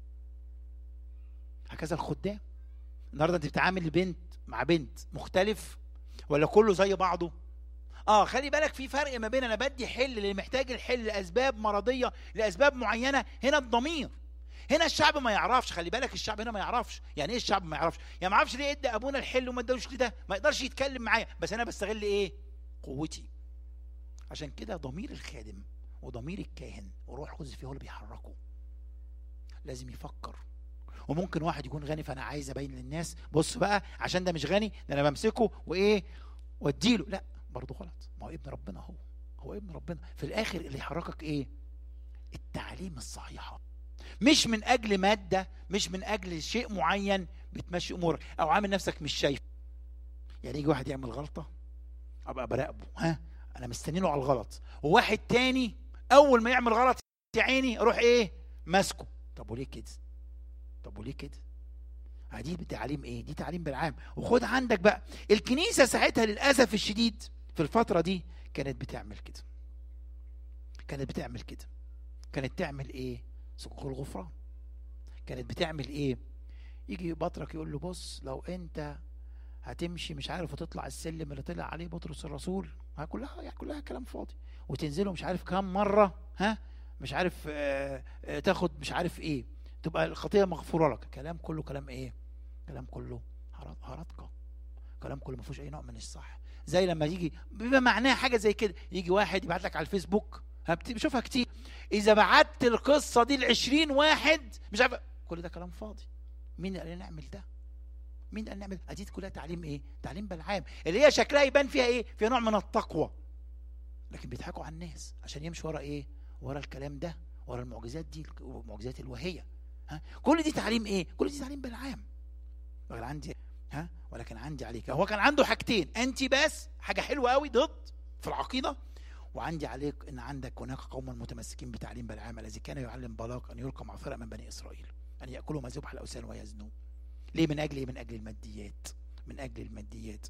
هكذا الخدام النهارده انت بتعامل بنت مع بنت مختلف ولا كله زي بعضه اه خلي بالك في فرق ما بين انا بدي حل اللي محتاج الحل لاسباب مرضيه لاسباب معينه هنا الضمير هنا الشعب ما يعرفش خلي بالك الشعب هنا ما يعرفش يعني ايه الشعب ما يعرفش يعني ما يعرفش ليه ادى ابونا الحل وما ادالوش لده ما يقدرش يتكلم معايا بس انا بستغل ايه قوتي عشان كده ضمير الخادم وضمير الكاهن وروح القدس فيه هو اللي بيحركه لازم يفكر وممكن واحد يكون غني فانا عايز ابين للناس بص بقى عشان ده مش غني ده انا بمسكه وايه واديله لا برضه غلط ما هو ابن ربنا هو هو ابن ربنا في الاخر اللي يحركك ايه التعليم الصحيحه مش من اجل ماده مش من اجل شيء معين بتمشي امورك او عامل نفسك مش شايف يعني يجي واحد يعمل غلطه ابقى براقبه ها انا مستني له على الغلط وواحد تاني اول ما يعمل غلط يا عيني اروح ايه ماسكه طب وليه كده طب وليه كده آه دي بتعليم ايه دي تعليم بالعام وخد عندك بقى الكنيسه ساعتها للاسف الشديد في الفتره دي كانت بتعمل كده كانت بتعمل كده كانت تعمل ايه صكوك الغفران كانت بتعمل ايه يجي بطرك يقول له بص لو انت هتمشي مش عارف وتطلع السلم اللي طلع عليه بطرس الرسول ها كلها يعني كلها كلام فاضي وتنزله مش عارف كام مره ها مش عارف آه آه تاخد مش عارف ايه تبقى الخطيه مغفوره لك كلام كله كلام ايه كلام كله هرط- هرطقه كلام كله ما فيهوش اي نوع من الصح زي لما يجي بيبقى معناها حاجه زي كده يجي واحد يبعت لك على الفيسبوك ها، بت- بشوفها كتير اذا بعت القصه دي ل 20 واحد مش عارف كل ده كلام فاضي مين اللي قال لنا نعمل ده مين اللي قال نعمل ادي كلها تعليم ايه تعليم بلعام اللي هي شكلها يبان فيها ايه فيها نوع من التقوى لكن بيضحكوا على الناس عشان يمشوا ورا ايه ورا الكلام ده ورا المعجزات دي المعجزات الوهيه ها كل دي تعليم ايه كل دي تعليم بلعام غير عندي ها ولكن عندي عليك هو كان عنده حاجتين انت بس حاجه حلوه قوي ضد في العقيده وعندي عليك ان عندك هناك قوم متمسكين بتعليم بلعام الذي كان يعلم بلاق ان يلقى معصره من بني اسرائيل ان ياكلوا ما ذبح الاوثان ويزنوا ليه من اجل ايه من اجل الماديات من اجل الماديات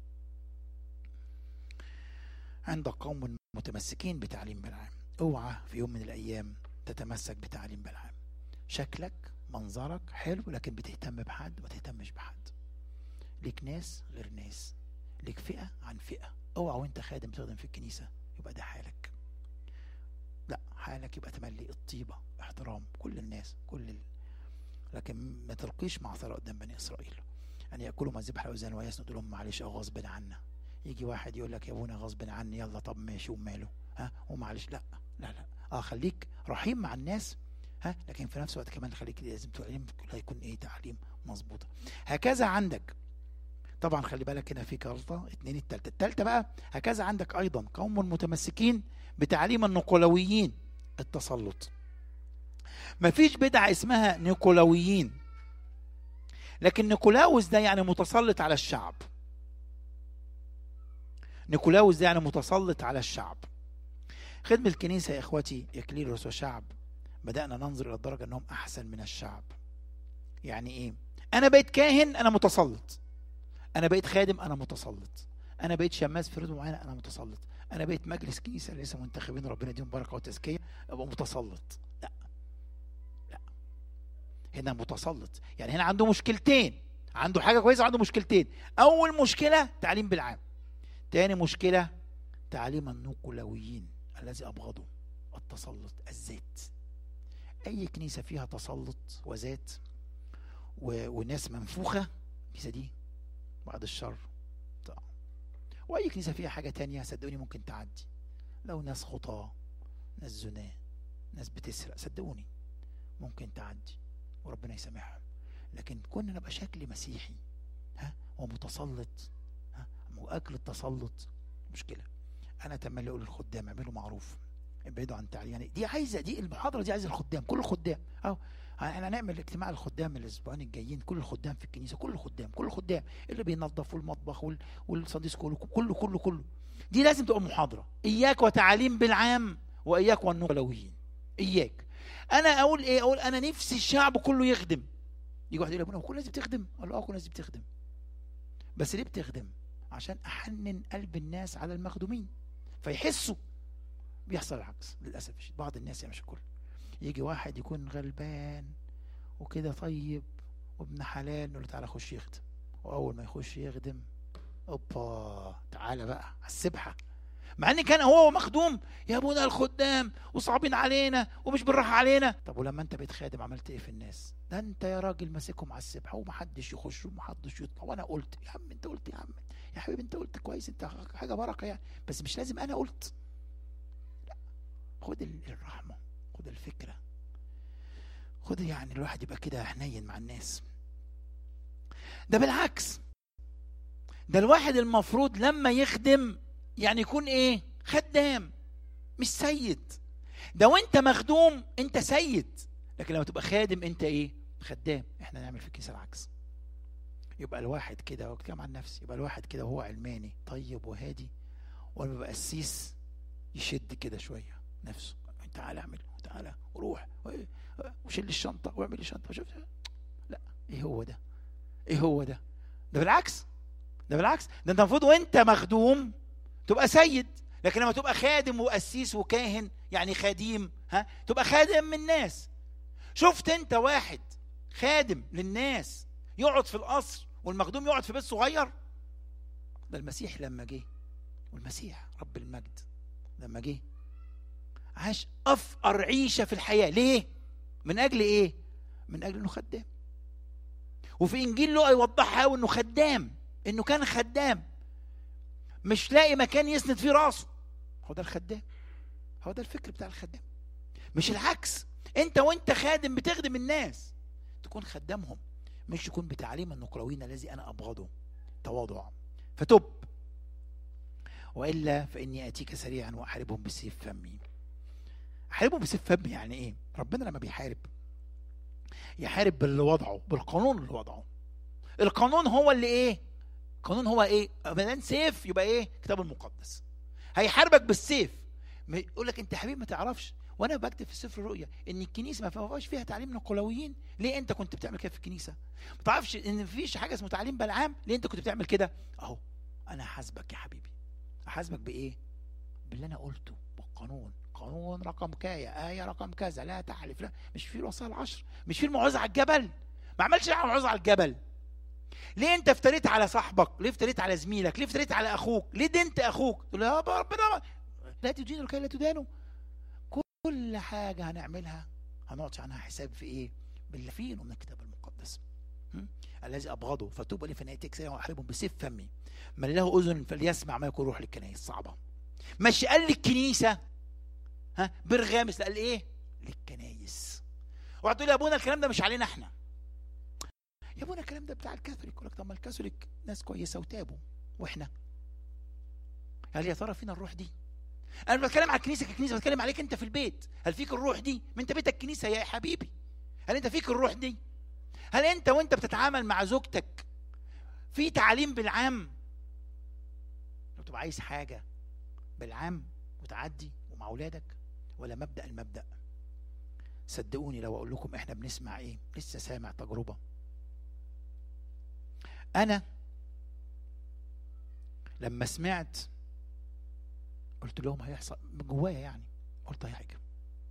عندك قوم متمسكين بتعليم بلعام اوعى في يوم من الايام تتمسك بتعليم بلعام شكلك منظرك حلو لكن بتهتم بحد ما تهتمش بحد ليك ناس غير ناس ليك فئة عن فئة اوعى وانت خادم تخدم في الكنيسة يبقى ده حالك لا حالك يبقى تملي الطيبة احترام كل الناس كل ال... لكن ما تلقيش معصرة قدام بني اسرائيل ان ياكلوا ما ذبح الاوزان ويسندوا لهم معلش او غصب عنا يجي واحد يقول لك يا ابونا غصب عني يلا طب ماشي وماله ها ومعلش لا لا لا اه خليك رحيم مع الناس ها لكن في نفس الوقت كمان خليك لازم تعلم كلها يكون ايه تعليم مظبوطه هكذا عندك طبعا خلي بالك هنا في غلطه اتنين التالتة التالتة بقى هكذا عندك ايضا قوم متمسكين بتعليم النقلويين التسلط مفيش بدعة اسمها نيكولاويين لكن نيكولاوس ده يعني متسلط على الشعب نيكولاوس ده يعني متسلط على الشعب خدمة الكنيسة يا اخواتي يا كليروس وشعب بدأنا ننظر إلى الدرجة أنهم أحسن من الشعب يعني إيه؟ أنا بقيت كاهن أنا متسلط أنا بقيت خادم أنا متسلط أنا بقيت شماس في رتبة معينة أنا متسلط أنا بقيت مجلس كنيسة لسه منتخبين ربنا يديهم بركة وتزكية أبقى متسلط لا لا هنا متسلط يعني هنا عنده مشكلتين عنده حاجة كويسة وعنده مشكلتين أول مشكلة تعليم بالعام تاني مشكلة تعليم النقلويين الذي أبغضه التسلط الذات اي كنيسه فيها تسلط وذات و... وناس منفوخه الكنيسه دي بعد الشر طبعا. واي كنيسه فيها حاجه تانية صدقوني ممكن تعدي لو ناس خطاه ناس زناه ناس بتسرق صدقوني ممكن تعدي وربنا يسامحهم لكن كنا نبقى شكل مسيحي ها ومتسلط ها واكل التسلط مشكله انا تملي اقول للخدام اعملوا معروف ابعدوا عن التعليم يعني دي عايزه دي المحاضره دي عايزه الخدام كل الخدام اهو احنا هنعمل اجتماع الخدام الاسبوعين الجايين كل الخدام في الكنيسه كل الخدام كل الخدام اللي بينظفوا المطبخ وال- والساندي سكول كله كله كله دي لازم تبقى محاضره اياك وتعاليم بالعام واياك والنقلويين اياك انا اقول ايه اقول انا نفسي الشعب كله يخدم يجي واحد يقول لي ابونا كل الناس بتخدم اقول له اه كل الناس بتخدم بس ليه بتخدم عشان احنن قلب الناس على المخدومين فيحسوا بيحصل العكس للاسف الشديد بعض الناس يعني مش الكل يجي واحد يكون غلبان وكده طيب وابن حلال نقول له تعالى خش يخدم واول ما يخش يخدم اوبا تعالى بقى على السبحه مع ان كان هو مخدوم يا ابونا الخدام وصعبين علينا ومش بالراحه علينا طب ولما انت بقيت خادم عملت ايه في الناس ده انت يا راجل ماسكهم على السبحه ومحدش يخش ومحدش يطلع وانا قلت يا عم انت قلت يا عم يا حبيبي انت قلت كويس انت حاجه بركه يعني بس مش لازم انا قلت لا خد ال- الرحمه خد الفكره خد يعني الواحد يبقى كده حنين مع الناس ده بالعكس ده الواحد المفروض لما يخدم يعني يكون ايه خدام مش سيد ده وانت مخدوم انت سيد لكن لما تبقى خادم انت ايه خدام احنا نعمل في الكنيسه العكس يبقى الواحد كده واتكلم عن نفسي يبقى الواحد كده وهو علماني طيب وهادي ولما يبقى قسيس يشد كده شويه نفسه تعالى اعمل تعالى وروح و- وشيل الشنطه واعمل الشنطه شوف لا ايه هو ده ايه هو ده ده بالعكس ده بالعكس ده انت المفروض وانت مخدوم تبقى سيد لكن لما تبقى خادم وقسيس وكاهن يعني خاديم ها تبقى خادم من الناس شفت انت واحد خادم للناس يقعد في القصر والمخدوم يقعد في بيت صغير ده المسيح لما جه والمسيح رب المجد لما جه عاش افقر عيشه في الحياه ليه من اجل ايه من اجل انه خدام وفي انجيل لوقا يوضحها قوي انه خدام انه كان خدام مش لاقي مكان يسند فيه راسه هو ده الخدام هو ده الفكر بتاع الخدام مش العكس انت وانت خادم بتخدم الناس تكون خدامهم مش يكون بتعليم النقراوين الذي انا ابغضه تواضع فتب والا فاني اتيك سريعا واحاربهم بسيف فمي احاربهم بسيف فمي يعني ايه ربنا لما بيحارب يحارب باللي وضعه بالقانون اللي وضعه القانون هو اللي ايه القانون هو ايه ما دام سيف يبقى ايه كتاب المقدس هيحاربك بالسيف ما يقول لك انت يا حبيبي ما تعرفش وانا بكتب في سفر الرؤيا ان الكنيسه ما فيهاش فيها تعليم نقلويين ليه انت كنت بتعمل كده في الكنيسه ما تعرفش ان مفيش حاجه اسمه تعليم بلعام ليه انت كنت بتعمل كده اهو انا هحاسبك يا حبيبي احاسبك بايه باللي انا قلته بالقانون قانون رقم كاية آية رقم كذا لا تحلف لا مش في الوصايا العشر مش في الموعظة على الجبل ما عملش موعظة على الجبل ليه انت افتريت على صاحبك ليه افتريت على زميلك ليه افتريت على اخوك ليه دنت اخوك تقول يا ربنا لا تدينوا لكي لا تدانوا كل حاجة هنعملها هنعطي عنها حساب في ايه باللي فيه من الكتاب المقدس م? الذي ابغضه فتوب لي فنأتيك سريعا واحاربهم بسيف فمي من له اذن فليسمع ما يقول روح للكنائس صعبه مش قال للكنيسه ها برغامس لا قال ايه للكنايس اوعى تقول يا ابونا الكلام ده مش علينا احنا يا ابونا الكلام ده بتاع الكاثوليك يقول لك طب ما الكاثوليك ناس كويسه وتابوا واحنا هل يا ترى فينا الروح دي انا مش بتكلم على الكنيسه ككنيسه بتكلم عليك انت في البيت هل فيك الروح دي ما انت بيتك كنيسه يا حبيبي هل انت فيك الروح دي هل انت وانت بتتعامل مع زوجتك في تعليم بالعام لو تبقى عايز حاجه بالعام وتعدي ومع اولادك ولا مبدا المبدا صدقوني لو اقول لكم احنا بنسمع ايه لسه سامع تجربه انا لما سمعت قلت لهم هيحصل من جوايا يعني قلت هي حاجه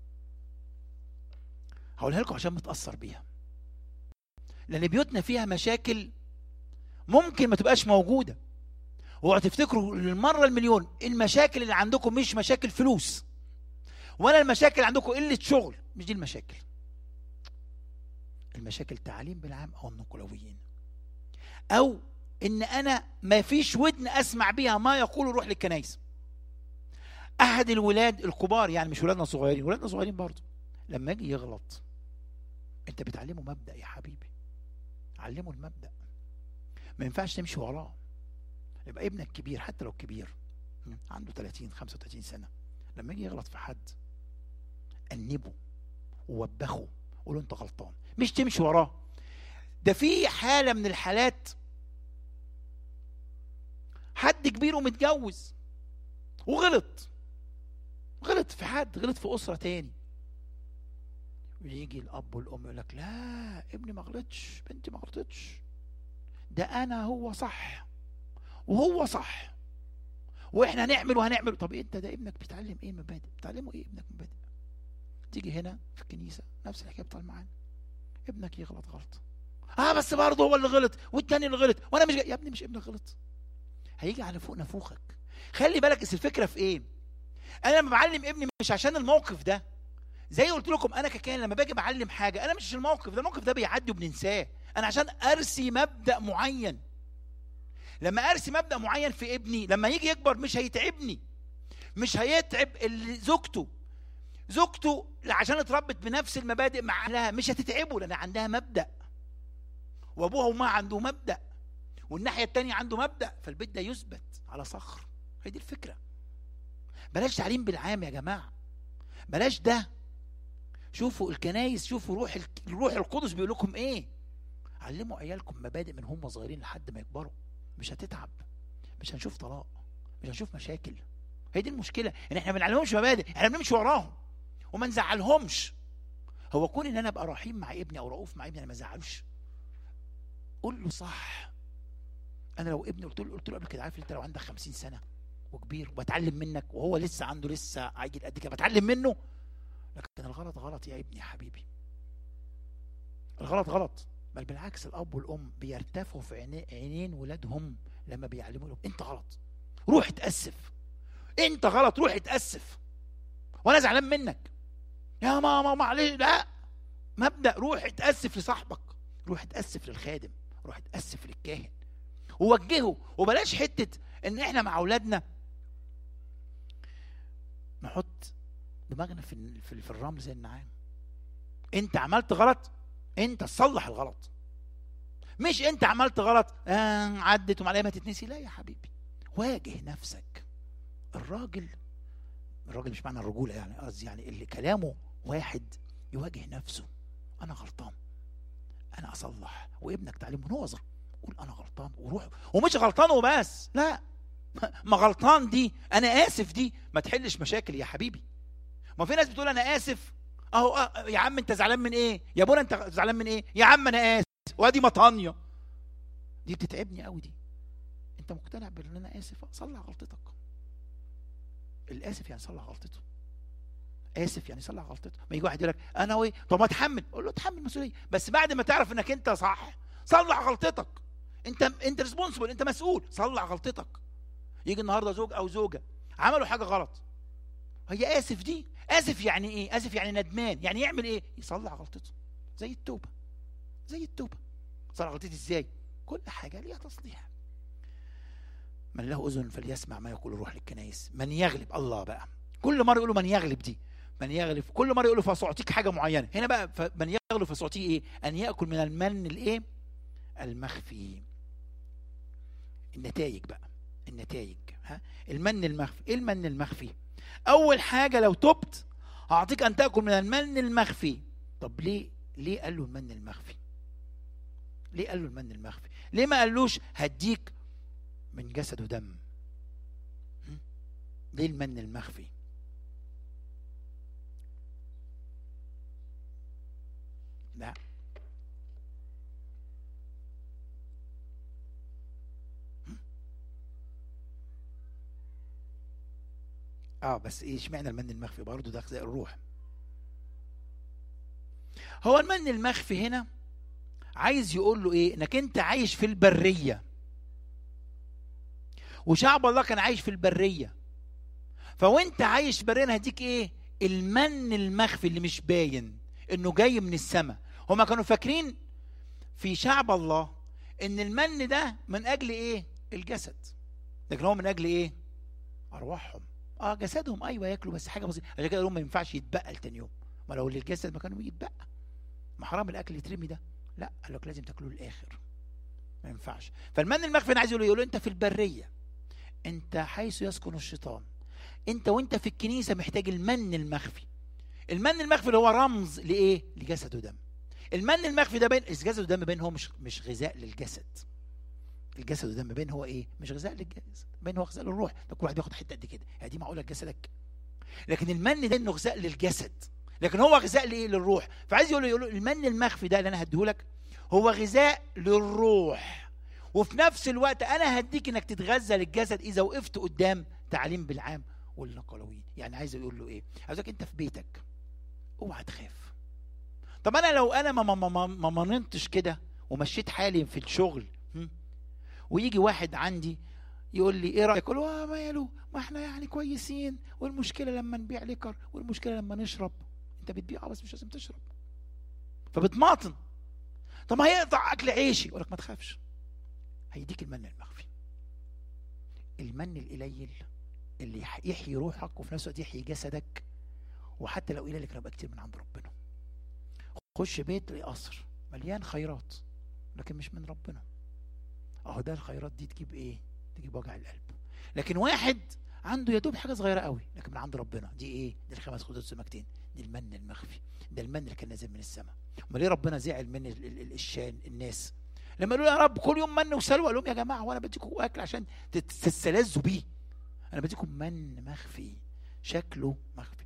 هقولها لكم عشان متاثر بيها لان بيوتنا فيها مشاكل ممكن ما تبقاش موجوده اوعوا تفتكروا للمره المليون المشاكل اللي عندكم مش مشاكل فلوس ولا المشاكل اللي عندكم قله شغل مش دي المشاكل المشاكل تعليم بالعام او النقلويين او ان انا ما فيش ودن اسمع بيها ما يقول روح للكنايس احد الولاد الكبار يعني مش ولادنا صغيرين ولادنا صغيرين برضه لما يجي يغلط انت بتعلمه مبدا يا حبيبي علمه المبدا ما ينفعش تمشي وراه يبقى ابنك كبير حتى لو كبير عنده 30 35 سنه لما يجي يغلط في حد انبه ووبخه قول له انت غلطان مش تمشي وراه ده في حاله من الحالات حد كبير ومتجوز وغلط غلط في حد غلط في اسره تاني ويجي الاب والام يقول لك لا ابني ما غلطش بنتي ما غلطتش ده انا هو صح وهو صح واحنا هنعمل وهنعمل طب انت ده ابنك بيتعلم ايه مبادئ بتعلمه ايه ابنك مبادئ تيجي هنا في الكنيسه نفس الحكايه بتاع معانا ابنك يغلط غلط اه بس برضه هو اللي غلط والتاني اللي غلط وانا مش جاي. يا ابني مش ابنك غلط هيجي على فوق نافوخك خلي بالك بس الفكره في ايه انا لما بعلم ابني مش عشان الموقف ده زي قلت لكم انا ككان لما باجي بعلم حاجه انا مش عشان الموقف ده الموقف ده بيعدي وبننساه انا عشان ارسي مبدا معين لما ارسي مبدا معين في ابني لما يجي يكبر مش هيتعبني مش هيتعب اللي زوجته زوجته عشان اتربت بنفس المبادئ مع اهلها مش هتتعبه لان عندها مبدا وابوها وامها عنده مبدا والناحيه التانية عنده مبدا فالبيت ده يثبت على صخر هي دي الفكره بلاش تعليم بالعام يا جماعه بلاش ده شوفوا الكنايس شوفوا روح الروح القدس بيقول لكم ايه علموا عيالكم مبادئ من هم صغيرين لحد ما يكبروا مش هتتعب مش هنشوف طلاق مش هنشوف مشاكل هي دي المشكله ان احنا ما بنعلمهمش مبادئ احنا بنمشي وراهم وما نزعلهمش هو كون ان انا ابقى رحيم مع ابني او رؤوف مع ابني انا ما ازعلوش قول له صح انا لو ابني قلت له قلت له قبل كده عارف انت لو عندك 50 سنه وكبير وبتعلم منك وهو لسه عنده لسه عيل قد كده بتعلم منه لكن الغلط غلط يا ابني يا حبيبي الغلط غلط بل بالعكس الاب والام بيرتفعوا في عينين ولادهم لما بيعلموا لهم انت غلط روح اتاسف انت غلط روح اتاسف وانا زعلان منك يا ماما معلش لا مبدا روح اتاسف لصاحبك روح اتاسف للخادم روح اتاسف للكاهن ووجهه وبلاش حته ان احنا مع اولادنا نحط دماغنا في في, في الرمل زي النعام انت عملت غلط انت تصلح الغلط مش انت عملت غلط آه عدت ومعليه ما تتنسي لا يا حبيبي واجه نفسك الراجل الراجل مش معنى الرجوله يعني قصدي يعني اللي كلامه واحد يواجه نفسه انا غلطان انا اصلح وابنك تعلمه من هو صغير قول انا غلطان وروح ومش غلطان وبس لا ما غلطان دي انا اسف دي ما تحلش مشاكل يا حبيبي ما في ناس بتقول انا اسف اهو أه يا عم انت زعلان من ايه يا ابونا انت زعلان من ايه يا عم انا اسف وادي مطانيه دي بتتعبني قوي دي انت مقتنع بان انا اسف صلح غلطتك الاسف يعني صلح غلطته اسف يعني صلح غلطته ما يجي واحد يقول لك انا وايه طب ما اتحمل اقول له اتحمل مسؤوليه بس بعد ما تعرف انك انت صح صلح غلطتك انت انت ريسبونسبل انت مسؤول صلح غلطتك يجي النهارده زوج او زوجه عملوا حاجه غلط هي اسف دي اسف يعني ايه اسف يعني ندمان يعني يعمل ايه يصلح غلطته زي التوبه زي التوبه صلح غلطتي ازاي كل حاجه ليها تصليح من له اذن فليسمع ما يقول الروح للكنائس من يغلب الله بقى كل مره يقولوا من يغلب دي من يغلب كل مره يقولوا فسأعطيك حاجه معينه هنا بقى من يغلب فسأعطيه ايه ان ياكل من المن الايه المخفي النتائج بقى النتائج ها المن المخفي ايه المن المخفي اول حاجه لو تبت هعطيك ان تاكل من المن المخفي طب ليه ليه قال له المن المخفي ليه قال له المن المخفي ليه ما قالوش هديك من جسد ودم ليه المن المخفي لا اه بس ايه اشمعنى المن المخفي برضه ده زي الروح هو المن المخفي هنا عايز يقول له ايه انك انت عايش في البريه وشعب الله كان عايش في البريه فوانت عايش في البريه انا هديك ايه المن المخفي اللي مش باين انه جاي من السماء هما كانوا فاكرين في شعب الله ان المن ده من اجل ايه الجسد لكن هو من اجل ايه ارواحهم اه جسدهم ايوه ياكلوا بس حاجه بسيطه عشان كده ما ينفعش يتبقى لتاني يوم ما لو للجسد ما كانوا يتبقى ما حرام الاكل يترمي ده لا قال لك لازم تاكلوه للاخر ما ينفعش فالمن المخفي عايز يقول يقول له انت في البريه انت حيث يسكن الشيطان انت وانت في الكنيسه محتاج المن المخفي المن المخفي اللي هو رمز لايه لجسد ودم المن المخفي ده بين الجسد ودم بين هو مش مش غذاء للجسد الجسد والدم بين هو ايه مش غذاء للجسد بين هو غذاء للروح ده كل واحد بياخد حته قد كده يعني دي معقوله جسدك لكن المن ده انه غذاء للجسد لكن هو غذاء لايه للروح فعايز يقول له يقول له المن المخفي ده اللي انا هديهولك هو غذاء للروح وفي نفس الوقت انا هديك انك تتغذى للجسد اذا وقفت قدام تعليم بالعام والنقلويين يعني عايز يقول له ايه عايزك انت في بيتك اوعى تخاف طب انا لو انا ما ما ما, ما مننتش كده ومشيت حالي في الشغل هم؟ ويجي واحد عندي يقول لي ايه رايك اقول له آه ماله ما احنا يعني كويسين والمشكله لما نبيع ليكر والمشكله لما نشرب انت بتبيع بس مش لازم تشرب فبتماطن طب ما هيقطع اكل عيشي يقول لك ما تخافش هيديك المن المخفي المن القليل اللي يحيي روحك وفي نفس الوقت يحيي جسدك وحتى لو قليل لكن يبقى كتير من عند ربنا خش بيت تلاقي قصر مليان خيرات لكن مش من ربنا اهو ده الخيرات دي تجيب ايه تجيب وجع القلب لكن واحد عنده يا دوب حاجه صغيره قوي لكن من عند ربنا دي ايه دي الخمس خدود سمكتين دي المن المخفي ده المن اللي كان نازل من السماء امال ليه ربنا زعل من ال ال ال الشان الناس لما قالوا يا رب كل يوم من وسلوى قال لهم يا جماعه وانا بديكم اكل عشان تستلذوا بيه انا بديكم من مخفي شكله مخفي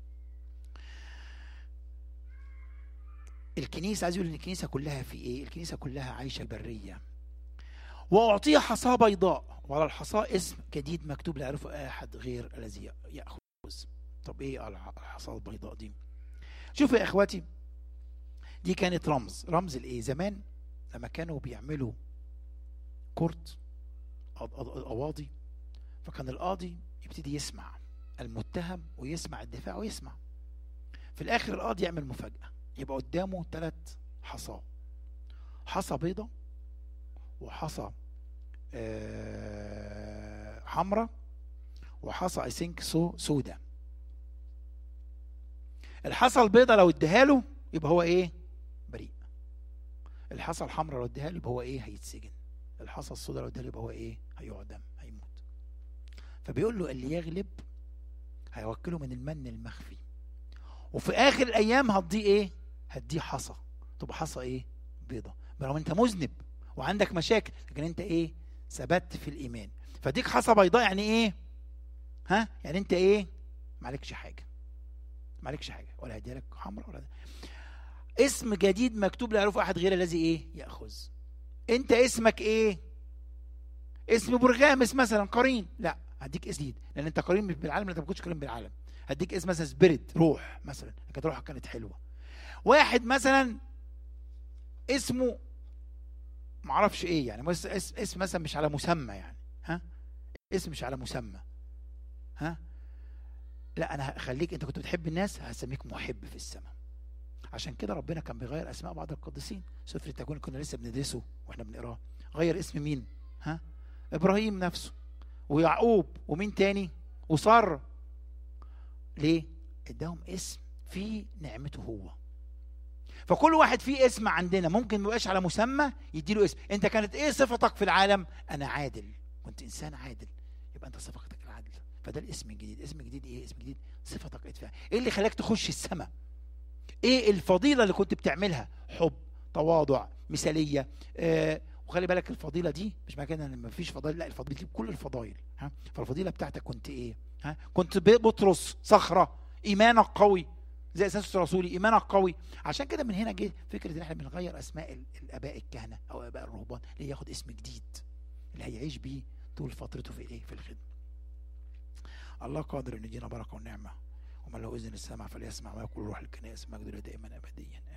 الكنيسه عايز يقول ان الكنيسه كلها في ايه الكنيسه كلها عايشه بريه واعطيه حصاه بيضاء وعلى الحصاه اسم جديد مكتوب لا يعرفه احد غير الذي ياخذ طب ايه الحصاه البيضاء دي شوفوا يا اخواتي دي كانت رمز رمز الايه زمان لما كانوا بيعملوا كورت قواضي فكان القاضي يبتدي يسمع المتهم ويسمع الدفاع ويسمع في الاخر القاضي يعمل مفاجاه يبقى قدامه ثلاث حصاه حصى بيضة وحصى آه حمراء وحصى اي ثينك سو سودا الحصى البيضة لو اديها له يبقى هو ايه بريء الحصى الحمراء لو اديها له يبقى هو ايه هيتسجن الحصى السودا لو اديها له يبقى هو ايه هيعدم هيموت فبيقول له اللي يغلب هيوكله من المن المخفي وفي اخر الايام هتضيء ايه هتديه حصى تبقى حصى ايه بيضة برغم انت مذنب وعندك مشاكل لكن انت ايه ثبت في الايمان فديك حصى بيضاء يعني ايه ها يعني انت ايه معلكش حاجه معلكش حاجه ولا هديها لك حمراء ولا ده. اسم جديد مكتوب لا يعرف احد غير الذي ايه ياخذ انت اسمك ايه اسم برغامس مثلا قرين لا هديك اسم جديد لان انت قرين بالعالم انت ما كنتش قرين بالعالم هديك اسم مثلا سبيريت روح مثلا كانت روحك كانت حلوه واحد مثلا اسمه معرفش ايه يعني بس اسم, اسم مثلا مش على مسمى يعني ها اسم مش على مسمى ها لا انا هخليك انت كنت بتحب الناس هسميك محب في السماء عشان كده ربنا كان بيغير اسماء بعض القديسين سفر التكوين كنا لسه بندرسه واحنا بنقراه غير اسم مين ها ابراهيم نفسه ويعقوب ومين تاني وساره ليه اداهم اسم في نعمته هو فكل واحد فيه اسم عندنا ممكن ما يبقاش على مسمى يديله اسم انت كانت ايه صفتك في العالم انا عادل كنت انسان عادل يبقى انت صفتك العدل فده الاسم الجديد اسم جديد ايه اسم جديد صفتك ادفع ايه اللي خلاك تخش السماء ايه الفضيله اللي كنت بتعملها حب تواضع مثاليه آه وخلي بالك الفضيله دي مش معنى كده ان مفيش فضائل لا الفضيله بتجيب كل الفضائل ها فالفضيله بتاعتك كنت ايه ها كنت بطرس صخره ايمانك قوي زي اساس الرسولي ايمانك قوي عشان كده من هنا جه فكره ان احنا بنغير اسماء الاباء الكهنه او اباء الرهبان اللي ياخد اسم جديد اللي هيعيش بيه طول فترته في ايه في الخدمه الله قادر ان يدينا بركه ونعمه ومن له اذن السمع فليسمع ما يقول روح الكنائس مجد دائما ابديا